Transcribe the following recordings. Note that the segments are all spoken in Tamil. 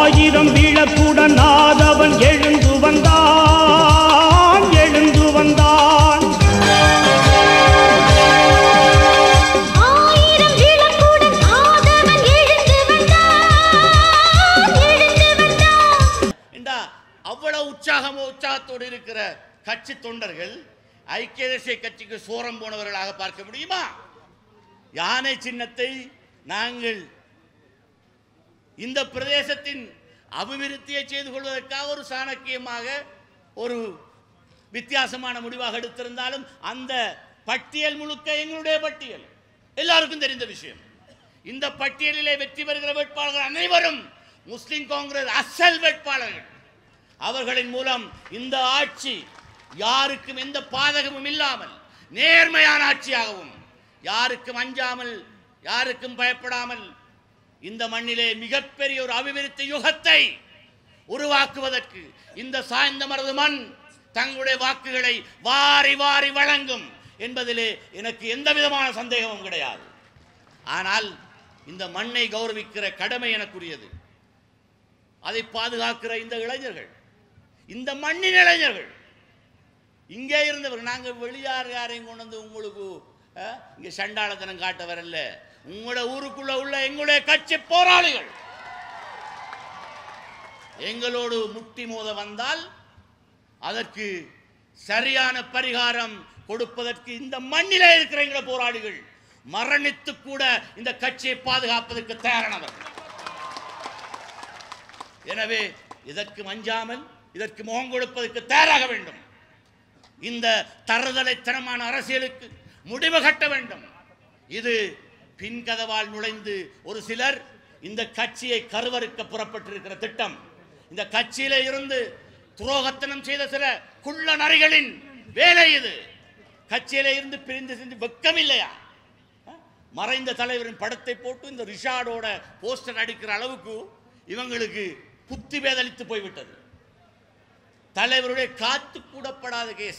ஆயிரம் வீழக்கூடன் ஆதவன் எழுந்து வந்தான் எழுந்து வந்தான் ஆயிரம் விளக்குடன் ஆதவன் எழுந்து வந்தான் எழுந்து வந்தான் என்றா அவ்வளவு உற்சாகமோ உற்சாகத்தோடு இருக்கிற கட்சி தொண்டர்கள் ஐக்கிய தேசிய கட்சிக்கு சோரம் போனவர்களாக பார்க்க முடியுமா யானை சின்னத்தை நாங்கள் இந்த பிரதேசத்தின் அபிவிருத்தியை செய்து கொள்வதற்காக ஒரு சாணக்கியமாக ஒரு வித்தியாசமான முடிவாக எடுத்திருந்தாலும் அந்த பட்டியல் முழுக்க எங்களுடைய பட்டியல் எல்லாருக்கும் தெரிந்த விஷயம் இந்த பட்டியலிலே வெற்றி பெறுகிற வேட்பாளர்கள் அனைவரும் முஸ்லிம் காங்கிரஸ் அசல் வேட்பாளர்கள் அவர்களின் மூலம் இந்த ஆட்சி யாருக்கும் எந்த பாதகமும் இல்லாமல் நேர்மையான ஆட்சியாகவும் யாருக்கும் அஞ்சாமல் யாருக்கும் பயப்படாமல் இந்த மண்ணிலே மிகப்பெரிய ஒரு அபிவிருத்தி யுகத்தை உருவாக்குவதற்கு இந்த சாய்ந்த மருது மண் தங்களுடைய வாக்குகளை வாரி வாரி வழங்கும் என்பதிலே எனக்கு எந்த விதமான சந்தேகமும் கிடையாது ஆனால் இந்த மண்ணை கௌரவிக்கிற கடமை எனக்குரியது அதை பாதுகாக்கிற இந்த இளைஞர்கள் இந்த மண்ணின் இளைஞர்கள் இங்கே இருந்தவர்கள் நாங்கள் வெளியார் யாரையும் கொண்டு வந்து உங்களுக்கு அஹ், இங்கே சண்டாளத்தனம் காட்ட வரல உங்களோட ஊருக்குள்ள உள்ள எங்களுடைய கட்சி போராளிகள் எங்களோடு முட்டி மோத வந்தால் அதற்கு சரியான பரிகாரம் கொடுப்பதற்கு இந்த மண்ணிலே இருக்கிற எங்கள போராளிகள் மரணித்து கூட இந்த கட்சியை பாதுகாப்பதற்கு தயாரானவர்கள் எனவே இதற்கு மஞ்சாமல் இதற்கு முகம் கொடுப்பதற்கு தயாராக வேண்டும் இந்த தருதலைத்தனமான அரசியலுக்கு முடிவு கட்ட வேண்டும் இது பின்கதவால் நுழைந்து ஒரு சிலர் இந்த கட்சியை கருவறுக்க புறப்பட்டிருக்கிற திட்டம் இந்த கட்சியிலே இருந்து துரோகத்தனம் செய்த சில குள்ள நரிகளின் வேலை இது கட்சியிலே இருந்து பிரிந்து சென்று வெக்கம் இல்லையா மறைந்த தலைவரின் படத்தை போட்டு இந்த ரிஷாடோட போஸ்டர் அடிக்கிற அளவுக்கு இவங்களுக்கு புத்தி வேதளித்து போய்விட்டது தலைவருடைய காத்து கூடப்படாத கேஸ்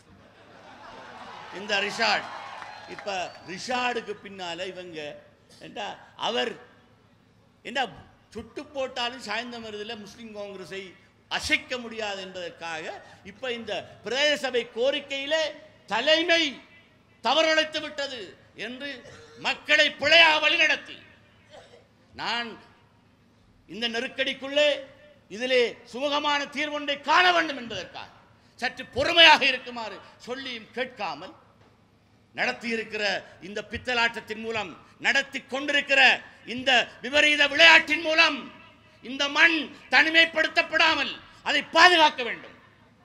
இந்த ரிஷாட் இப்ப ரிஷாடுக்கு பின்னால இவங்க ஏண்டா அவர் என்ன சுட்டு போட்டாலும் சாய்ந்த மருதில் முஸ்லிம் காங்கிரஸை அசைக்க முடியாது என்பதற்காக இப்ப இந்த பிரதேச சபை கோரிக்கையிலே தலைமை தவறழைத்து விட்டது என்று மக்களை பிழையாக வழிநடத்தி நான் இந்த நெருக்கடிக்குள்ளே இதிலே சுமூகமான தீர்வொன்றை காண வேண்டும் என்பதற்காக சற்று பொறுமையாக இருக்குமாறு சொல்லியும் கேட்காமல் நடத்தியிருக்கிற இந்த பித்தலாட்டத்தின் மூலம் நடத்தி கொண்டிருக்கிற இந்த விபரீத விளையாட்டின் மூலம் இந்த மண் தனிமைப்படுத்தப்படாமல் அதை பாதுகாக்க வேண்டும்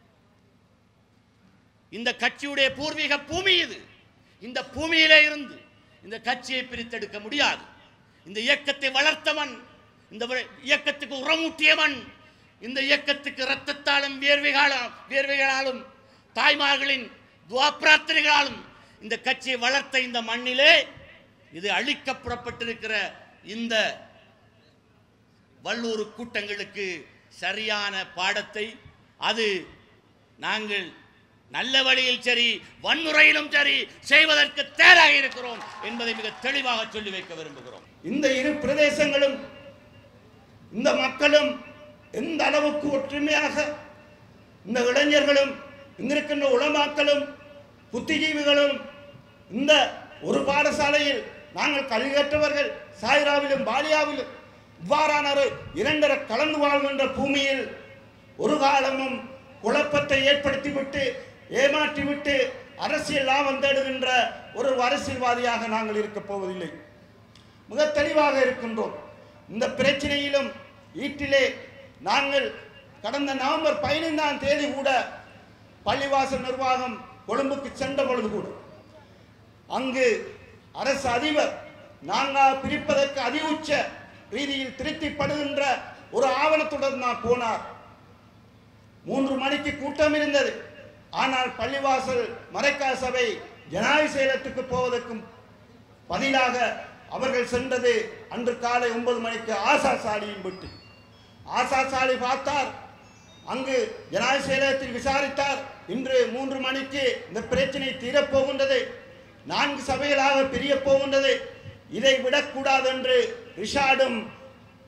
இந்த கட்சியுடைய பூர்வீக பூமி இது இந்த பூமியிலே இருந்து இந்த கட்சியை பிரித்தெடுக்க முடியாது இந்த இயக்கத்தை வளர்த்தவன் இந்த வி- இயக்கத்துக்கு உரமூட்டியவன் இந்த இயக்கத்துக்கு இரத்தத்தாலும் வேர்வைகளாலும் வேர்வைகளாலும் தாய்மார்களின் துவா பிரார்த்தனைகளாலும் இந்த கட்சியை வளர்த்த இந்த மண்ணிலே இது அழிக்கப்படப்பட்டிருக்கிற இந்த வல்லூர் கூட்டங்களுக்கு சரியான பாடத்தை அது நாங்கள் நல்ல வழியில் சரி வன்முறையிலும் சரி செய்வதற்கு தயாராக இருக்கிறோம் என்பதை மிக தெளிவாக சொல்லி வைக்க விரும்புகிறோம் இந்த இரு பிரதேசங்களும் இந்த மக்களும் எந்த அளவுக்கு ஒற்றுமையாக இந்த இளைஞர்களும் இங்கிருக்கின்ற உளமாக்களும் புத்திஜீவிகளும் இந்த ஒரு பாடசாலையில் நாங்கள் கல்வி கற்றவர்கள் சாய்ராவிலும் பாலியாவிலும் இவ்வாறான ஒரு இரண்டரை கலந்து வாழ்கின்ற பூமியில் ஒரு காலமும் குழப்பத்தை ஏற்படுத்திவிட்டு ஏமாற்றிவிட்டு அரசியல் லாபம் தேடுகின்ற ஒரு அரசியல்வாதியாக நாங்கள் இருக்கப் போவதில்லை மிக தெளிவாக இருக்கின்றோம் இந்த பிரச்சனையிலும் ஈட்டிலே நாங்கள் கடந்த நவம்பர் பதினைந்தாம் தேதி கூட பள்ளிவாசல் நிர்வாகம் கொழும்புக்கு சென்ற பொழுது கூட அங்கு அரசு அதிபர் நாங்கள் பிரிப்பதற்கு அதிஉச்ச ரீதியில் திருப்திப்படுகின்ற ஒரு ஆவணத்துடன் நான் போனார் மூன்று மணிக்கு கூட்டம் இருந்தது ஆனால் பள்ளிவாசல் மறைக்கா சபை ஜனாதிபதி செயலத்துக்கு போவதற்கும் பதிலாக அவர்கள் சென்றது அன்று காலை ஒன்பது மணிக்கு ஆசா சாலியின் விட்டு ஆசா சாலி பார்த்தார் அங்கு ஜனாதிபதி செயலகத்தில் விசாரித்தார் இன்று மூன்று மணிக்கு இந்த பிரச்சனை தீரப்போகின்றது நான்கு சபைகளாக பிரியப் போகின்றது இதை விடக்கூடாது என்று ரிஷாடும்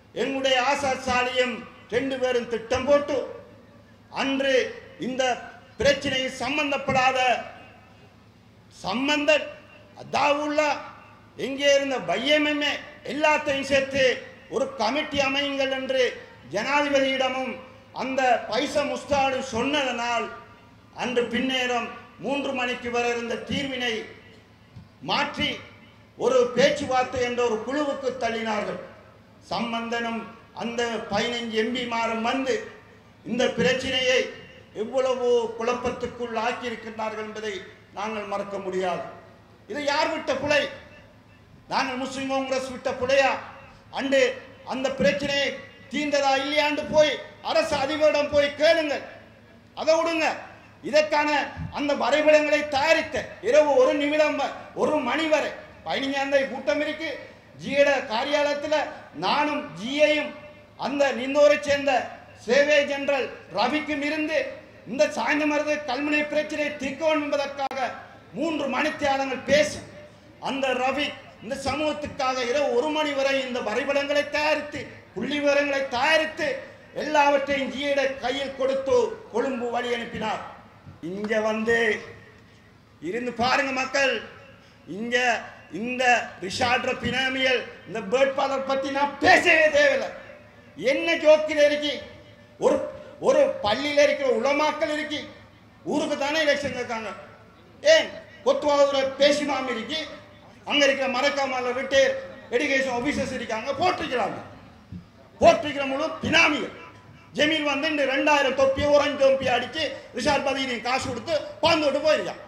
எங்களுடைய ஆசாத் சாலியும் ரெண்டு பேரும் திட்டம் போட்டு அன்று இந்த பிரச்சனையில் சம்பந்தப்படாத சம்பந்தன் அதாவுல்லா எங்கே இருந்த பையமே எல்லாத்தையும் சேர்த்து ஒரு கமிட்டி அமையுங்கள் என்று ஜனாதிபதியிடமும் அந்த பைச முஸ்தாடு சொன்னதனால் அன்று பின்னேரம் மூன்று மணிக்கு வர இருந்த தீர்வினை மாற்றி ஒரு பேச்சுவார்த்தை என்ற ஒரு குழுவுக்கு தள்ளினார்கள் சம்பந்தனும் அந்த பதினைஞ்சு எம்பிமாரும் வந்து இந்த பிரச்சனையை எவ்வளவு குழப்பத்துக்குள் ஆக்கியிருக்கின்றார்கள் என்பதை நாங்கள் மறக்க முடியாது இது யார் விட்ட புலை நாங்கள் முஸ்லிம் காங்கிரஸ் விட்ட புலையா அண்டு அந்த பிரச்சனையை தீர்ந்ததா இல்லையாண்டு போய் அரசு அதிபரிடம் போய் கேளுங்கள் அதை விடுங்க இதற்கான அந்த வரைபடங்களை தயாரித்த இரவு ஒரு நிமிடம் வ- ஒரு மணி வரை பதினஞ்சாம் தேதி கூட்டம் இருக்கு ஜியோட காரியாலயத்தில் நானும் ஜியையும் அந்த நிந்தோரை சேர்ந்த சேவை ஜெனரல் ரவிக்கும் இருந்து இந்த சாய்ந்த மருது கல்முனை பிரச்சனையை தீர்க்க வேண்டும் என்பதற்காக மூன்று மணித்தியாலங்கள் பேசி அந்த ரவி இந்த சமூகத்துக்காக இரவு ஒரு மணி வரை இந்த வரைபடங்களை தயாரித்து புள்ளி விவரங்களை தயாரித்து எல்லாவற்றையும் ஜியிட கையில் கொடுத்து கொழும்பு வழி அனுப்பினார் இங்க வந்து இருந்து பாருங்க மக்கள் இங்க இந்த ரிஷாட்ர பினாமியல் இந்த வேட்பாளர் பத்தி நான் பேசவே தேவையில்லை என்ன ஜோக்கில் இருக்கு ஒரு ஒரு பள்ளியில் இருக்கிற உளமாக்கள் இருக்கு ஊருக்கு தானே எலெக்ஷன் இருக்காங்க ஏன் கொத்துவாவூர பேசிமாம இருக்கு அங்க இருக்கிற மரக்காமல ரிட்டையர் எடுகேஷன் ஆபீசர்ஸ் இருக்காங்க போட்டிருக்கிறாங்க போட்டிருக்கிற முழு பினாமிகள் ஜமீல் வந்து இந்த ரெண்டாயிரம் தொப்பியை ஒரு அஞ்சு தொப்பியை அடிச்சு ரிஷாட் பதினி காசு கொடுத்து பாந்து விட்டு போயிருக்கான்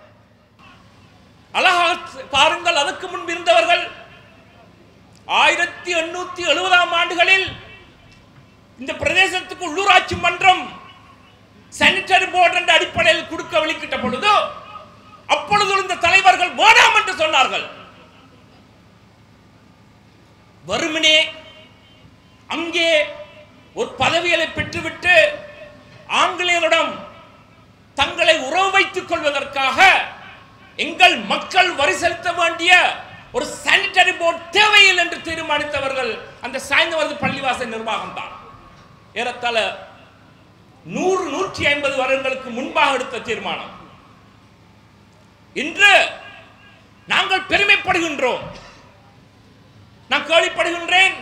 அழகாக பாருங்கள் அதற்கு முன்பு இருந்தவர்கள் ஆயிரத்தி எண்ணூத்தி எழுபதாம் ஆண்டுகளில் இந்த பிரதேசத்துக்கு உள்ளூராட்சி மன்றம் சானிட்டரி போர்டு என்ற அடிப்படையில் கொடுக்க வெளிக்கிட்ட பொழுது அப்பொழுது இந்த தலைவர்கள் வேண்டாம் என்று சொன்னார்கள் வெறுமனே அங்கே ஒரு பதவிகளை பெற்றுவிட்டு ஆங்கிலேயரிடம் தங்களை உறவு வைத்துக் கொள்வதற்காக எங்கள் மக்கள் வரி செலுத்த வேண்டிய ஒரு சானிட்டரி போர்டு தேவையில்லை என்று தீர்மானித்தவர்கள் அந்த சாய்ந்தவரது பள்ளிவாசல் நிர்வாகம் தான் ஏறத்தாழ நூறு நூற்றி ஐம்பது வருடங்களுக்கு முன்பாக எடுத்த தீர்மானம் இன்று நாங்கள் பெருமைப்படுகின்றோம் நான் கேள்விப்படுகின்றேன்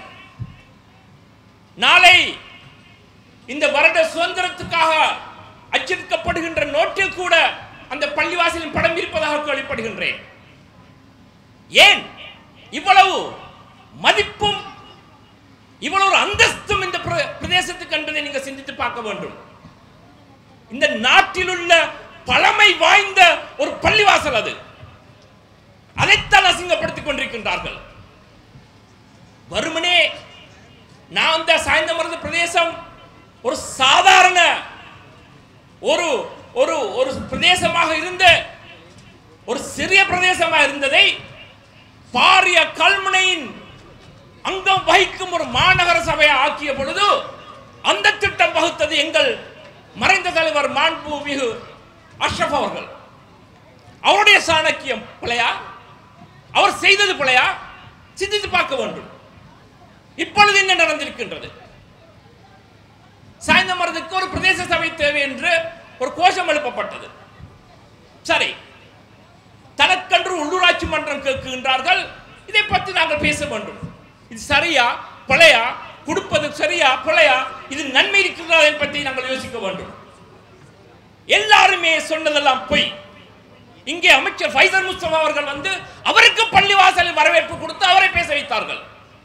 நாளை இந்த வருட சுதந்திரத்துக்காக அச்சடிக்கப்படுகின்ற நோட்டில் கூட அந்த பள்ளிவாசலின் படம் இருப்பதாக கேள்விப்படுகின்றேன் ஏன் இவ்வளவு மதிப்பும் இவ்வளவு ஒரு அந்தஸ்தும் இந்த பிர- பிரதேசத்துக்கு என்பதை நீங்க சிந்தித்து பார்க்க வேண்டும் இந்த நாட்டில் உள்ள பழமை வாய்ந்த ஒரு பள்ளிவாசல் அது அதைத்தான் அசிங்கப்படுத்திக் கொண்டிருக்கின்றார்கள் வருமனே நான் அந்த சாய்ந்தமருது பிரதேசம் ஒரு சாதாரண ஒரு ஒரு ஒரு பிரதேசமாக இருந்த ஒரு சிறிய பிரதேசமாக இருந்ததை பாரிய கல்முனையின் அங்கம் வகிக்கும் ஒரு மாநகர சபையை ஆக்கிய பொழுது அந்த திட்டம் வகுத்தது எங்கள் மறைந்த தலைவர் மாண்புமிகு அஷ்ரப் அவர்கள் அவருடைய சாணக்கியம் பிழையா அவர் செய்தது பிழையா சிந்தித்து பார்க்க வேண்டும் இப்பொழுது என்ன நடந்திருக்கின்றது சாய்ந்தமரத்துக்கு ஒரு பிரதேச சபை தேவை என்று ஒரு கோஷம் எழுப்பப்பட்டது சரி தனக்கன்று உள்ளூராட்சி மன்றம் கேட்கின்றார்கள் இதை பற்றி நாங்கள் பேச வேண்டும் இது சரியா பிழையா கொடுப்பது சரியா பிழையா இது நன்மை இருக்கிறதா என்பதை நாங்கள் யோசிக்க வேண்டும் எல்லாருமே சொன்னதெல்லாம் பொய் இங்கே அமைச்சர் ஃபைசல் முஸ்தபா அவர்கள் வந்து அவருக்கு பள்ளிவாசலில் வரவேற்பு கொடுத்து அவரை பேச வைத்தார்கள்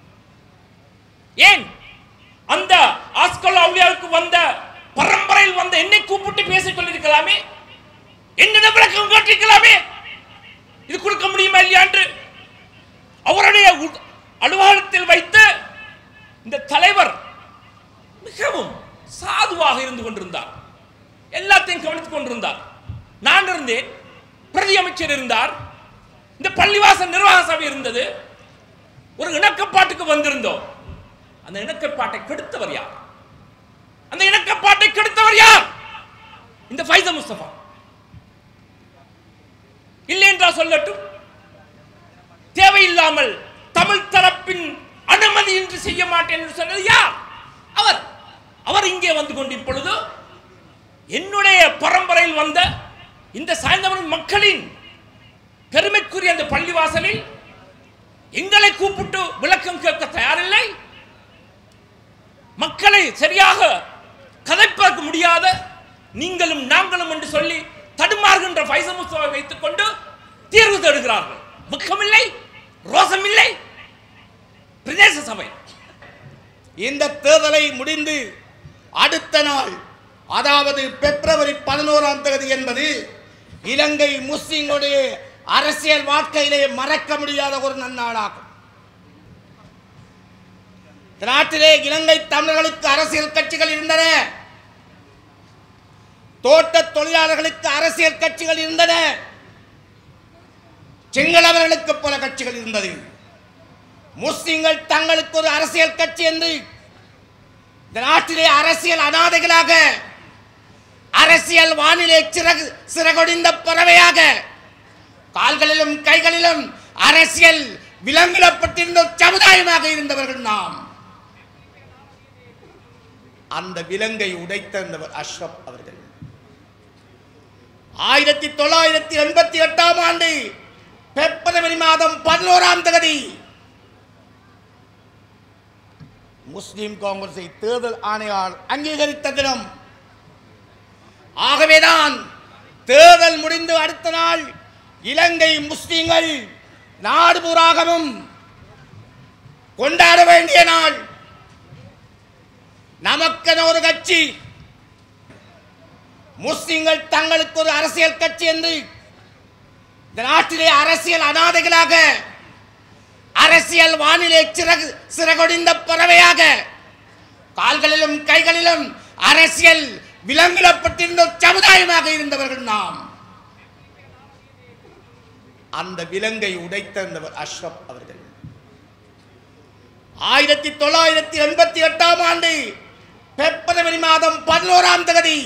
ஏன் அந்த ஆஸ்கல் அவுலியாவுக்கு வந்த பரம்பரையில் வந்த என்னை கூப்பிட்டு பேசிக் கொண்டிருக்கலாமே என்னிடம் விளக்கம் கேட்டிருக்கலாமே இது கொடுக்க முடியுமா இல்லையா என்று அவருடைய உ- அலுவலகத்தில் வைத்து இந்த தலைவர் மிகவும் சாதுவாக இருந்து கொண்டிருந்தார் எல்லாத்தையும் கவனித்துக் கொண்டிருந்தார் நான் இருந்தேன் பிரதி அமைச்சர் இருந்தார் இந்த பள்ளிவாசல் நிர்வாக சபை இருந்தது ஒரு இணக்கப்பாட்டுக்கு வந்திருந்தோம் அந்த இணக்கப்பாட்டை கெடுத்தவர் யார் அந்த இணக்கப்பாட்டை கெடுத்தவர் யார் இந்த ஃபைச முஸ்தபா இல்லை என்றால் சொல்லட்டும் தேவையில்லாமல் தமிழ் தரப்பின் அனுமதியின்றி செய்ய மாட்டேன் என்று சொன்னது யார் அவர் அவர் இங்கே வந்து கொண்டு இப்பொழுது என்னுடைய பரம்பரையில் வந்த இந்த சாய்ந்தவன் மக்களின் பெருமைக்குரிய அந்த பள்ளிவாசலில் எங்களை கூப்பிட்டு விளக்கம் கேட்க தயாரில்லை மக்களை சரியாக கதைப்பார்க்க முடியாத நீங்களும் நாங்களும் என்று சொல்லி தடுமாறுகின்ற பைச முஸ்தவை வைத்துக் கொண்டு தீர்வு தேடுகிறார்கள் துக்கமில்லை ரோசமில்லை பிரதேச சபை இந்த தேர்தலை முடிந்து அடுத்த நாள் அதாவது பிப்ரவரி பதினோராம் தேதி என்பது இலங்கை முஸ்லிம்களுடைய அரசியல் வாழ்க்கையிலே மறக்க முடியாத ஒரு நன்னாளாகும் இந்த நாட்டிலே இலங்கை தமிழர்களுக்கு அரசியல் கட்சிகள் இருந்தன தோட்ட தொழிலாளர்களுக்கு அரசியல் கட்சிகள் இருந்தன சிங்களவர்களுக்கு பல கட்சிகள் இருந்தது முஸ்லிம்கள் தங்களுக்கு ஒரு அரசியல் கட்சி என்று இந்த நாட்டிலே அரசியல் அனாதைகளாக அரசியல் வானிலை சிறகு சிறகொடிந்த பறவையாக கால்களிலும் கைகளிலும் அரசியல் விலங்கிடப்பட்டிருந்த ஒரு சமுதாயமாக இருந்தவர்கள் நாம் அந்த விலங்கை உடைத்தவர் அஷ்ரப் அவர்கள் ஆயிரத்தி தொள்ளாயிரத்தி எண்பத்தி எட்டாம் ஆண்டு பிப்ரவரி மாதம் பதினோராம் தேதி முஸ்லிம் காங்கிரஸை தேர்தல் ஆணையாளர் அங்கீகரித்த தினம் ஆகவேதான் தேர்தல் முடிந்து அடுத்த நாள் இலங்கை முஸ்லிம்கள் நாடு பூராகவும் கொண்டாட வேண்டிய நாள் நமக்கென ஒரு கட்சி முஸ்லிம்கள் தங்களுக்கு ஒரு அரசியல் கட்சி என்று இந்த நாட்டிலே அரசியல் அனாதைகளாக அரசியல் வானிலை சிறகு சிறகொடிந்த பறவையாக கால்களிலும் கைகளிலும் அரசியல் விலங்கிடப்பட்டிருந்த ஒரு சமுதாயமாக இருந்தவர்கள் நாம் அந்த விலங்கை உடைத்தவர் அஷ்ரப் அவர்கள் ஆயிரத்தி தொள்ளாயிரத்தி எண்பத்தி எட்டாம் ஆண்டு பிப்ரவரி மாதம் பதினோராம் தேதி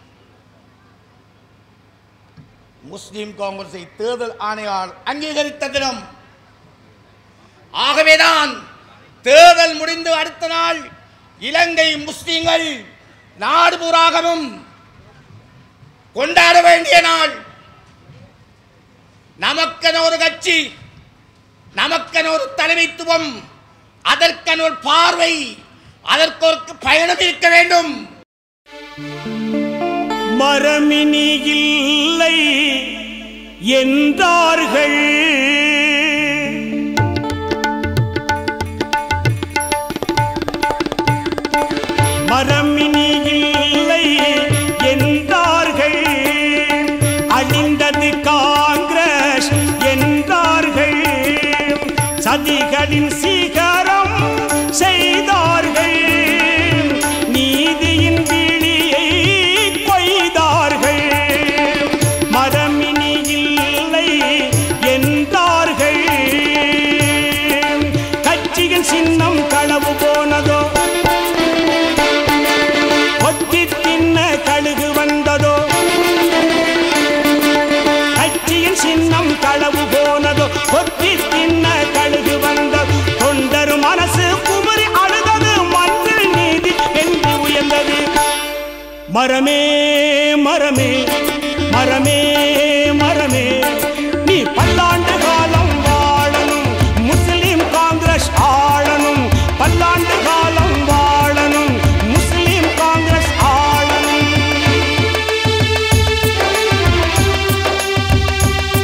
முஸ்லிம் காங்கிரஸை தேர்தல் ஆணையாளர் அங்கீகரித்த தினம் ஆகவேதான் தேர்தல் முடிந்து அடுத்த நாள் இலங்கை முஸ்லிம்கள் நாடு பூராகவும் கொண்டாட வேண்டிய நாள் நமக்கென ஒரு கட்சி நமக்கென ஒரு தலைமைத்துவம் அதற்கென ஒரு பார்வை அதற்கு ஒரு பயணம் இருக்க வேண்டும் மரமினி இல்லை என்றார்கள் மரமினி இல்லை என்றார்கள் அழிந்தது காங்கிரஸ் என்றார்கள் சதிகளின் சீகரம் செய்தார்கள் நீதியின் விழியை கொய்தார்கள் மரமினி இல்லை என்றார்கள் கட்சியின் சின்னம் களவு போனதோ ஒத்தி தின்ன கழுகு வந்ததோ கட்சியின் சின்னம் களவு போனதோ ஒத்தி தின்ன கழுகு வந்ததோ தொண்டர் மனசு குமரி அழுதது மண்ணில் நீதி என்று உயர்ந்தது மரமே மரமே மரமே